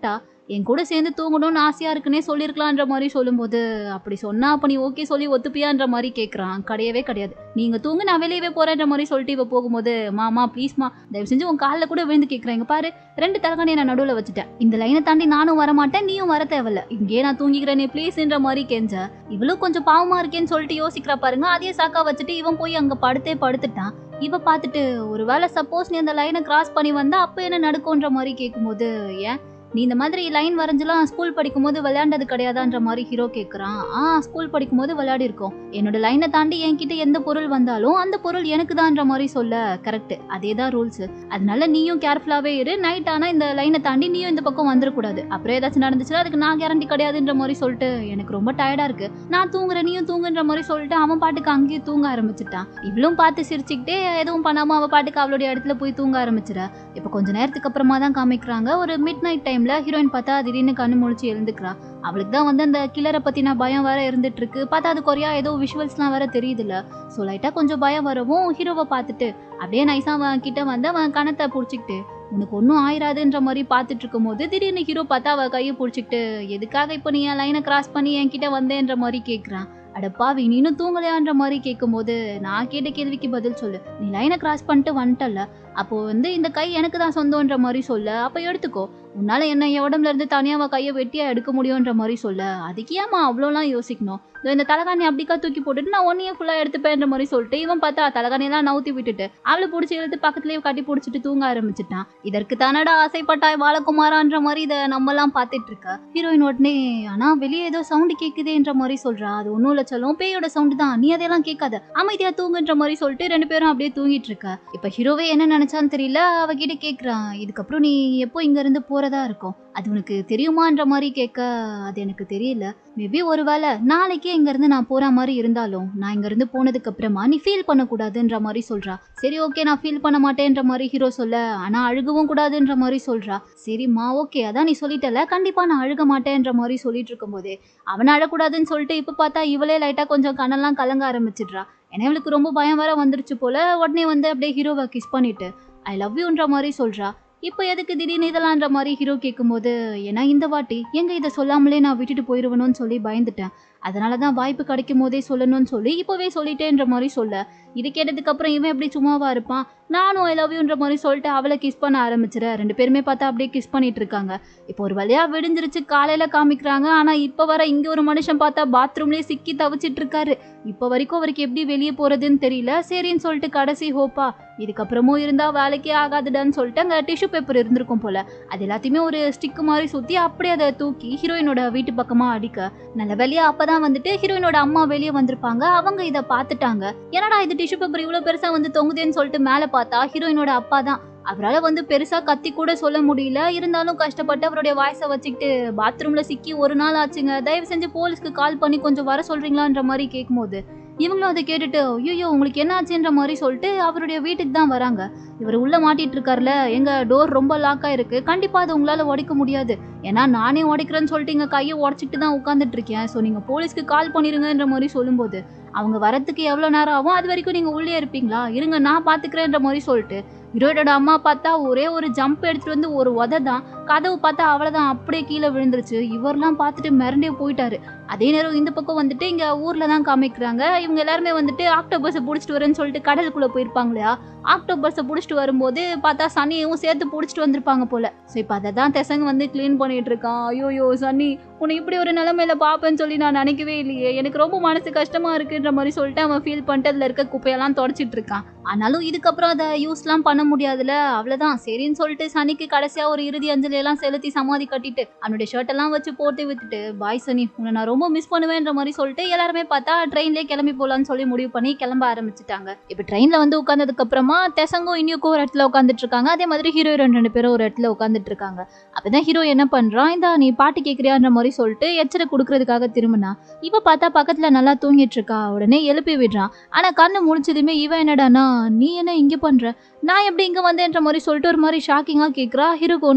என் கூட சேர்ந்து தூங்கணும்னு ஆசையா இருக்குன்னே சொல்லியிருக்கலான்ற மாதிரி சொல்லும்போது அப்படி சொன்னா அப்ப நீ ஓகே சொல்லி ஒத்துப்பியான்ற மாதிரி கேட்குறான் கிடையவே கிடையாது நீங்க தூங்க நான் வெளியவே போறேன்ற மாதிரி சொல்லிட்டு இவ போகும்போது மாமா ப்ளீஸ்மா தயவு செஞ்சு உன் காலில் கூட விழுந்து கேட்குறேன் இங்க பாரு ரெண்டு தலைகாணியை நான் நடுவில் வச்சுட்டேன் இந்த லைனை தாண்டி நானும் வர மாட்டேன் நீயும் வர தேவையில்ல இங்கே நான் தூங்கிக்கிறேனே ப்ளீஸ்ன்ற மாதிரி கெஞ்ச இவளும் கொஞ்சம் பாவமா இருக்கேன்னு சொல்லிட்டு யோசிக்கிறா பாருங்க அதே சாக்கா வச்சுட்டு இவன் போய் அங்க படுத்தே படுத்துட்டான் இவ பார்த்துட்டு ஒருவேளை சப்போஸ் நீ அந்த லைனை கிராஸ் பண்ணி வந்தா அப்போ என்ன நடக்கும்ன்ற மாதிரி கேட்கும்போது ஏன் நீ இந்த மாதிரி லைன் வரைஞ்செல்லாம் ஸ்கூல் படிக்கும்போது விளையாண்டது கிடையாதான்ற மாதிரி ஹீரோ கேட்குறான் ஆ ஸ்கூல் படிக்கும்போது விளையாடி இருக்கோம் என்னோட லைனை தாண்டி என்கிட்ட எந்த பொருள் வந்தாலும் அந்த பொருள் எனக்கு தான்ற மாதிரி சொல்ல கரெக்ட் அதே தான் ரூல்ஸ் அதனால நீயும் கேர்ஃபுல்லாகவே இரு நைட் ஆனால் இந்த லைனை தாண்டி நீயும் இந்த பக்கம் வந்துடக்கூடாது அப்புறம் ஏதாச்சும் நடந்துச்சுன்னா அதுக்கு நான் கேரண்டி கிடையாதுன்ற மாதிரி சொல்லிட்டு எனக்கு ரொம்ப டயர்டாக இருக்கு நான் தூங்குறேன் நீயும் தூங்குன்ற மாதிரி சொல்லிட்டு அவன் பாட்டுக்கு அங்கேயே தூங்க ஆரம்பிச்சிட்டான் இவளும் பார்த்து சிரிச்சுக்கிட்டே எதுவும் பண்ணாம அவ பாட்டுக்கு அவளுடைய இடத்துல போய் தூங்க ஆரம்பிச்சிடா இப்போ கொஞ்ச நேரத்துக்கு அப்புறமா தான் காமிக்கிறாங்க ஒரு மிட் நைட் டைம்ல ஹீரோயின் பார்த்தா திடீர்னு கண்ணு முழிச்சு எழுந்துக்கிறா அவளுக்கு தான் வந்து அந்த கில்லரை பத்தின பயம் வேற இருந்துட்டு இருக்கு பார்த்தா அது குறையா ஏதோ விஷுவல்ஸ்லாம் வேற தெரியுதுல்ல ஸோ லைட்டா கொஞ்சம் பயம் வரவும் ஹீரோவை பார்த்துட்டு அப்படியே நைஸா அவன் கிட்ட வந்து அவன் கணத்தை பிடிச்சிக்கிட்டு உனக்கு ஒன்றும் ஆயிராதுன்ற மாதிரி பார்த்துட்டு இருக்கும்போது திடீர்னு ஹீரோ பார்த்தா அவ கையை பிடிச்சிக்கிட்டு எதுக்காக இப்போ நீ என் லைனை கிராஸ் பண்ணி என்கிட்ட வந்தேன்ற மாதிரி கேட்குறான் அடப்பாவி நீனும் தூங்கலையான்ற மாதிரி கேட்கும்போது நான் கேட்ட கேள்விக்கு பதில் சொல்லு நீ லைனை கிராஸ் பண்ணிட்டு வந்துட்டல்ல அப்போ வந்து இந்த கை எனக்கு தான் சொந்தன்ற மாதிரி சொல்ல அப்போ எடுத்துக்கோ உன்னால என்ன என் உடம்புல இருந்து தனியாக அவள் கையை வெட்டியா எடுக்க முடியுன்ற மாதிரி சொல்ல அதுக்கு ஏமா அவ்வளோலாம் யோசிக்கணும் இதோ இந்த தலைகாணி அப்படிக்கா தூக்கி போட்டுட்டு நான் ஒன்னையே ஃபுல்லாக எடுத்துப்பேன்ற மாதிரி சொல்லிட்டு இவன் பார்த்தா தலைகாணியெல்லாம் நவுத்தி விட்டுட்டு அவளை பிடிச்சி இழுத்து பக்கத்துலேயே கட்டி பிடிச்சிட்டு தூங்க ஆரம்பிச்சிட்டான் இதற்கு தானடா ஆசைப்பட்டாய் பாலகுமாரான்ற மாதிரி இதை நம்மலாம் பார்த்துட்டு இருக்க ஹீரோயின் உடனே ஆனா வெளியே ஏதோ சவுண்டு கேட்குதேன்ற மாதிரி சொல்றா அது ஒன்றும் இல்லை சொல்லும் பேயோட சவுண்டு தான் நீ அதெல்லாம் கேட்காத அமைதியா தூங்குன்ற மாதிரி சொல்லிட்டு ரெண்டு பேரும் அப்படியே தூங்கிட்டு இருக்க இப்போ ஹீரோவே என்ன நினைச்சான்னு தெரியல அவகிட்ட கேட்குறான் இதுக்கப்புறம் நீ எப்போ இங்க இருந்து போறதா இருக்கும் அது உனக்கு தெரியுமான்ற மாதிரி கேட்க அது எனக்கு தெரியல மேபி ஒருவேளை நாளைக்கே இங்க இருந்து நான் போற மாதிரி இருந்தாலும் நான் இங்க இருந்து போனதுக்கு அப்புறமா நீ ஃபீல் பண்ணக்கூடாதுன்ற மாதிரி சொல்றா சரி ஓகே நான் ஃபீல் பண்ண மாட்டேன்ற மாதிரி ஹீரோ சொல்ல ஆனா அழுகவும் கூடாதுன்ற மாதிரி சொல்றா சரிம்மா ஓகே அதான் நீ சொல்லிட்டல கண்டிப்பா நான் அழுக மாட்டேன்ற மாதிரி சொல்லிட்டு இருக்கும்போதே அவனை அழக்கூடாதுன்னு சொல்லிட்டு இப்போ பார்த்தா இவளே லைட்டா கொஞ்சம் கண்ணெல்லாம் கலங்க ஆரம்பிச்சிடுறா ஏன்னா இவளுக்கு ரொம்ப பயம் வேற வந்துருச்சு போல உடனே வந்து அப்படியே ஹீரோவை கிஸ் பண்ணிட்டு ஐ லவ் யூன்ற மாதிரி சொல்றா இப்போ எதுக்கு திடீர்னு இதெல்லாம்ன்ற மாதிரி ஹீரோ கேட்கும்போது ஏன்னா இந்த வாட்டி எங்க இதை சொல்லாமலே நான் விட்டுட்டு போயிடுவேணும்னு சொல்லி பயந்துட்டேன் அதனால தான் வாய்ப்பு கிடைக்கும் போதே சொல்லணும்னு சொல்லி இப்போவே சொல்லிட்டேன்ற மாதிரி சொல்ல இது கேட்டதுக்கு அப்புறம் இவன் எப்படி சும்மாவா இருப்பான் நானும் ஐ லவ் யூன்ற மாதிரி சொல்லிட்டு அவளை கிஸ் பண்ண ஆரம்பிச்சிட ரெண்டு பேருமே பார்த்தா அப்படியே கிஸ் பண்ணிட்டு இருக்காங்க இப்போ ஒரு வழியா விடிஞ்சிருச்சு காலையில காமிக்கிறாங்க ஆனா இப்போ வர இங்க ஒரு மனுஷன் பார்த்தா பாத்ரூம்லயே சிக்கி தவிச்சிட்டு இருக்காரு இப்போ வரைக்கும் அவருக்கு எப்படி வெளியே போறதுன்னு தெரியல சரின்னு சொல்லிட்டு கடைசி ஹோப்பா இதுக்கப்புறமும் இருந்தா வேலைக்கே ஆகாதுடான்னு சொல்லிட்டு அங்க டிஷ்யூ பேப்பர் இருந்திருக்கும் போல அது எல்லாத்தையுமே ஒரு ஸ்டிக் மாதிரி சுத்தி அப்படியே அதை தூக்கி ஹீரோயினோட வீட்டு பக்கமா அடிக்க நல்ல வேலையா அப்பதான் வந்துட்டு ஹீரோயினோட அம்மா வெளியே வந்திருப்பாங்க அவங்க இதை பார்த்துட்டாங்க என்னடா இது டிஷ்யூ பேப்பர் இவ்வளவு பெருசா வந்து தொங்குதேன்னு சொல்லிட்டு மேலே பார்த்தா ஹீரோயினோட அப்பா தான் அவரால் வந்து பெருசா கத்தி கூட சொல்ல முடியல இருந்தாலும் கஷ்டப்பட்டு அவருடைய வாய்ஸை வச்சுக்கிட்டு பாத்ரூம்ல சிக்கி ஒரு நாள் ஆச்சுங்க தயவு செஞ்சு போலீஸ்க்கு கால் பண்ணி கொஞ்சம் வர சொல்றீங்களான்ற மாதிரி கேட்கும்போது இவங்களும் அதை கேட்டுட்டு ஐயோ உங்களுக்கு என்ன ஆச்சுன்ற மாதிரி சொல்லிட்டு அவருடைய வீட்டுக்கு தான் வராங்க இவர் உள்ள மாட்டிட்டு இருக்காருல எங்க டோர் ரொம்ப லாக்கா இருக்கு கண்டிப்பா அது உங்களால உடைக்க முடியாது ஏன்னா நானே உடைக்கிறேன்னு சொல்லிட்டு எங்க கையை உடச்சிட்டு தான் உட்காந்துட்டு இருக்கேன் ஸோ நீங்க போலீஸ்க்கு கால் பண்ணிருங்கன்ற மாதிரி சொல்லும்போது அவங்க வரத்துக்கு எவ்வளோ நேரம் ஆகும் அது வரைக்கும் நீங்க உள்ளே இருப்பீங்களா இருங்க நான் பாத்துக்கிறேன்ற மாதிரி சொல்லிட்டு ஹீரோயோட அம்மா பார்த்தா ஒரே ஒரு ஜம்ப் எடுத்துட்டு வந்து ஒரு உத தான் கதவு பார்த்தா அவ்வளோதான் அப்படியே கீழே விழுந்துருச்சு இவரெல்லாம் பார்த்துட்டு மிரண்டே போயிட்டாரு அதே நேரம் இந்த பக்கம் வந்துட்டு இங்க ஊர்ல தான் காமிக்கிறாங்க இவங்க எல்லாருமே வந்துட்டு ஆக்டோபஸை பிடிச்சிட்டு வரேன்னு சொல்லிட்டு கடலுக்குள்ள போயிருப்பாங்க இல்லையா ஆக்டோபஸை பிடிச்சிட்டு வரும்போது பார்த்தா சனியையும் சேர்த்து பிடிச்சிட்டு வந்திருப்பாங்க போல ஸோ இப்போ அதை தான் தெசங்க வந்து க்ளீன் பண்ணிட்டு இருக்கான் ஐயோயோ சனி உன்னை இப்படி ஒரு நிலைமையில பார்ப்பேன்னு சொல்லி நான் நினைக்கவே இல்லையே எனக்கு ரொம்ப மனசு கஷ்டமா இருக்குன்ற மாதிரி சொல்லிட்டு அவன் ஃபீல் பண்ணிட்டு அதுல இருக்க குப்பையெல்லாம் தொடச்சிட்டு இருக்கான் ஆனாலும் இதுக்கப்புறம் அதை யூஸ்லாம் பண்ண முடியாதுல அவ்வளோதான் சரின்னு சொல்லிட்டு சனிக்கு கடைசியா ஒரு இறுதி அஞ்சலி எல்லாம் செலுத்தி சமாதி கட்டிட்டு அவனுடைய ஷர்ட் எல்லாம் வச்சு போட்டு விட்டுட்டு பாய் சனி உன்னை நான் ரொம்ப மிஸ் பண்ணுவேன்ற மாதிரி சொல்லிட்டு எல்லாருமே பார்த்தா ட்ரெயின்லேயே கிளம்பி போலான்னு சொல்லி முடிவு பண்ணி கிளம்ப ஆரம்பிச்சிட்டாங்க இப்போ ட்ரெயின்ல வந்து உட்காந்ததுக்கு அப்புறமா தெசங்கும் இனியுக்கும் ஒரு இடத்துல உட்காந்துட்டு இருக்காங்க அதே மாதிரி ஹீரோ ஹீரோயின் ரெண்டு பேரும் ஒரு இடத்துல உட்காந்துட்டு இருக்காங்க அப்பதான் ஹீரோ என்ன பண்றான் இந்த நீ பாட்டு கேட்குறியான்ற மாதிரி சொல்லிட்டு எச்சரை கொடுக்கறதுக்காக திரும்பினா இவ பார்த்தா பக்கத்துல நல்லா தூங்கிட்டு இருக்கா உடனே எழுப்பி விடுறான் ஆனா கண்ணு முடிச்சதுமே இவன் என்னடானா நீ என்ன இங்க பண்ற நான் எப்படி இங்க வந்தேன்ற மாதிரி சொல்லிட்டு ஒரு மாதிரி ஷாக்கிங்கா கேக்குறா ஹீரோக்கு ஒண்ணுமே புரியல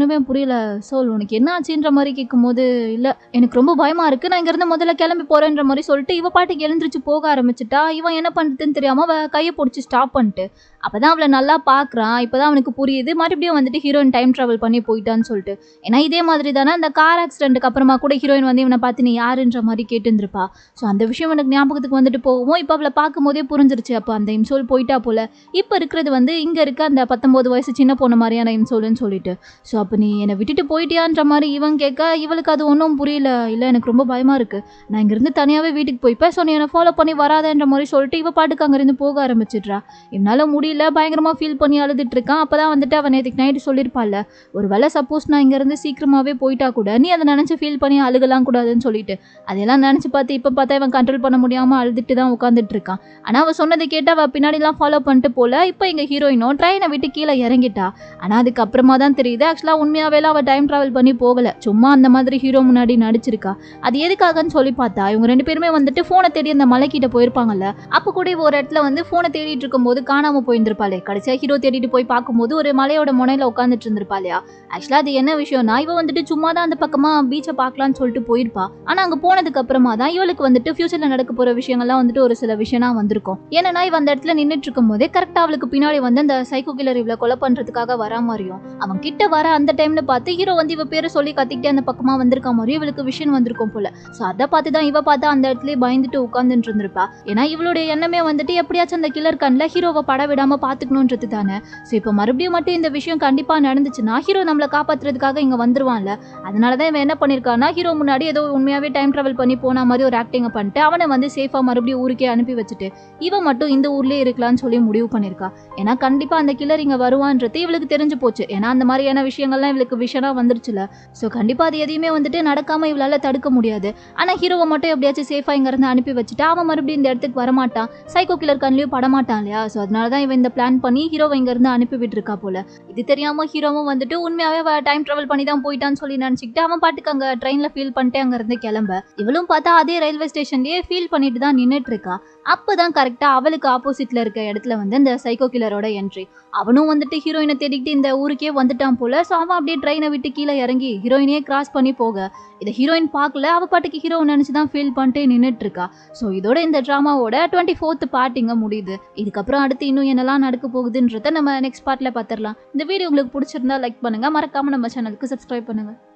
புரியல சோல் உனக்கு என்ன ஆச்சுன்ற மாதிரி கேட்கும்போது இல்லை எனக்கு ரொம்ப பயமா இருக்கு நான் இங்கேருந்து முதல்ல கிளம்பி போறேன்ற மாதிரி சொல்லிட்டு இவ பாட்டுக்கு எழுந்திரிச்சு போக ஆரம்பிச்சிட்டா இவன் என்ன பண்ணுறதுன்னு தெரியாம அவ கையை பிடிச்சி ஸ்டாப் பண்ணிட்டு அப்பதான் அவளை நல்லா பார்க்குறான் இப்போதான் அவனுக்கு புரியுது மறுபடியும் வந்துட்டு ஹீரோயின் டைம் ட்ராவல் பண்ணி போயிட்டான்னு சொல்லிட்டு ஏன்னா இதே மாதிரி தானே அந்த கார் ஆக்சிடென்ட்டுக்கு அப்புறமா கூட ஹீரோயின் வந்து இவனை பார்த்து நீ யாருன்ற மாதிரி கேட்டுருந்துருப்பா ஸோ அந்த விஷயம் எனக்கு ஞாபகத்துக்கு வந்துட்டு போகவும் இப்போ அவளை பார்க்கும் போதே புரிஞ்சிருச்சு அப்போ அந்த இம்சோல் போயிட்டா போல இப்போ இருக்கிறது வந்து இங்கே இருக்க அந்த பத்தொம்போது வயசு சின்ன பொண்ணு மாதிரியான இம்சோல்னு சொல்லிட்டு ஸோ அப்போ நீ என்னை விட்டுட்டு போயிட்டியான்ற மாதிரி இவன் கேட்க இவளுக்கு அது ஒன்றும் புரியல இல்லை எனக்கு ரொம்ப பயமா இருக்கு நான் இங்கேருந்து தனியாகவே வீட்டுக்கு போய்ப்பேன் ஸோ நீ என்னை ஃபாலோ பண்ணி வராதன்ற மாதிரி சொல்லிட்டு இவ பாட்டுக்கு அங்கேருந்து போக ஆரம்பிச்சிடுறா என்னால் முடியல பயங்கரமாக ஃபீல் பண்ணி அழுதுட்டு இருக்கான் அப்போ தான் வந்துட்டு அவன் நேற்றுக்கு நைட்டு சொல்லியிருப்பாள்ல ஒரு வேளை சப்போஸ் நான் இங்கேருந்து சீக்கிரமாகவே போயிட்டா கூட நீ அதை நினச்சி ஃபீல் பண்ணி அழுகலாம் கூடாதுன்னு சொல்லிட்டு அதெல்லாம் நினச்சி பார்த்து இப்போ பார்த்தா இவன் கண்ட்ரோல் பண்ண முடியாமல் அழுதுட்டு தான் உட்காந்துட்டு இருக்கான் ஆனால் அவள் சொன்னதை கேட்டு அவள் பின்னாடிலாம் ஃபாலோ பண்ணிட்டு போல இப்போ எங்கள் ஹீரோயினும் ட்ரெயினை விட்டு கீழே இறங்கிட்டா ஆனால் அதுக்கப்புறமா தான் தெரியுது ஆக்சுவலாக உண்மையாகவே அவள் டைம் ட்ராவல் பண்ணி போகலை சும்மா அந்த மாதிரி ஹீரோ முன்னாடி நடிச்சிருக்கா அது எதுக்காகன்னு சொல்லி பார்த்தா இவங்க ரெண்டு பேருமே வந்துட்டு ஃபோனை தேடி அந்த மலைக்கிட்ட போயிருப்பாங்கல்ல அப்போ கூட இவ ஒரு இடத்துல வந்து ஃபோனை தேடிட்டு இருக்கும்போது காணாம போயிருந்திருப்பாளே கடைசியா ஹீரோ தேடிட்டு போய் பார்க்கும்போது ஒரு மலையோட முனையில உட்காந்துட்டு இருந்திருப்பாளையா ஆக்சுவலா அது என்ன விஷயம்னா இவ வந்துட்டு சும்மா தான் அந்த பக்கமா பீச்சை பார்க்கலாம்னு சொல்லிட்டு போயிருப்பா ஆனா அங்க போனதுக்கு அப்புறமா தான் இவளுக்கு வந்துட்டு ஃபியூச்சர்ல நடக்க போற விஷயங்கள்லாம் வந்துட்டு ஒரு சில விஷயம்லாம் வந்திருக்கும் ஏன்னா இவ அந்த இடத்துல நின்னுட்டு இருக்கும் போதே கரெக்டா அவளுக்கு பின்னாடி வந்து அந்த சைக்கோ கில்லர் இவளை கொலை பண்றதுக்காக வரா மாதிரியும் அவன் கிட்ட வர அந்த டைம்ல பார்த்து ஹீரோ வந்து இவ பேரை சொல்லி கத்திக்கிட்டே அந்த பக்கமா வந்திருக்க மாதிரியும் இவளுக்கு விஷயம் வந்திருக்கும் போல ஸோ அதை பார்த்து தான் இவ பார்த்தா அந்த இடத்துல பயந்துட்டு உட்காந்துட்டு இருந்திருப்பா ஏன்னா இவளுடைய எண்ணமே வந்துட்டு எப்படியாச்சும் அந்த கில்லர் கண்ணில் ஹீரோவை பட விடாம பாத்துக்கணுன்றது தானே ஸோ இப்போ மறுபடியும் மட்டும் இந்த விஷயம் கண்டிப்பா நடந்துச்சுன்னா ஹீரோ நம்மளை காப்பாத்துறதுக்காக இங்க வந்துருவான்ல அதனால தான் இவன் என்ன பண்ணிருக்கான்னா ஹீரோ முன்னாடி ஏதோ உண்மையாவே டைம் டிராவல் பண்ணி போன மாதிரி ஒரு ஆக்டிங்கை பண்ணிட்டு அவனை வந்து சேஃபா மறுபடியும் ஊருக்கே அனுப்பி வச்சுட்டு இவன் மட்டும் இந்த ஊர்லயே இருக்கலாம்னு சொல்லி முடிவு பண்ணிருக்கா ஏன்னா கண்டிப்பா அந்த கில்லர் இங்க வருவான்றது இவளுக்கு தெரிஞ்சு போச்சு ஏன்னா அந்த மாதிரியான விஷயங்கள்லாம் இவளுக்கு விஷனா வந்துருச்சுல ஸோ கண்டிப்பா அது எதையுமே வந்துட்டு நடக்காம இவளால தடுக்க முடியாது ஆனா ஹீரோவை மட்டும் எப்படியாச்சும் சேஃபா இங்க இருந்து அனுப்பி வச்சுட்டு அவன் மறுபடியும் இந்த இடத்துக்கு வரமாட்டான் சைக்கோ கில்லர் கண்ணிலையும் படமாட்டான் இல்லையா ஸோ அதனால தான் இவன் இந்த பிளான் பண்ணி ஹீரோவை இங்க இருந்து அனுப்பி விட்டுருக்கா போல இது தெரியாம ஹீரோவும் வந்துட்டு உண்மையாவே டைம் டிராவல் பண்ணி தான் போயிட்டான்னு சொல்லி நினைச்சுக்கிட்டு அவன் பாட்டுக்கு அங்க ட்ரெயின்ல ஃபீல் பண்ணிட்டு அங்க இருந்து கிளம்ப இவளும் பார்த்தா அதே ரயில்வே ஸ்டேஷன்லயே ஃபீல் பண்ணிட்டு தான் நின்னுட்டு இருக்கா அப்பதான் கரெக்டா அவளுக்கு ஆப்போசிட்ல இருக்க இடத்துல வந்து இந்த சைக்கோ கில்லரோட என்ட்ரி அவனும் வந்துட்டு ஹீரோயினை தேடிக்கிட்டு இந்த ஊருக்கே வந்துட்டான் போல ஸோ அவன் அப்படியே ட்ரெயினை விட்டு கீழே இறங்கி ஹீரோயினையே கிராஸ் பண்ணி போக இதை ஹீரோயின் பார்க்கல அவ பாட்டுக்கு ஹீரோ நினைச்சு தான் ஃபீல் பண்ணிட்டு நின்னுட்டு இருக்கா ஸோ இதோட இந்த ட்ராமாவோட டுவெண்ட்டி ஃபோர்த் பார்ட் இங்க முடியுது இதுக்கப்புறம் அடுத்து இன்னும் என்னெல்லாம் நடக்க போகுதுன்றத நம்ம நெக்ஸ்ட் பார்ட்ல பார்த்துடலாம் இந்த வீடியோ உங்களுக்கு பிடிச்சிருந்தா லைக் பண்ணுங்க மறக்காம நம்ம சேனலுக்கு சப்ஸ்கிரைப் பண்ணுங்க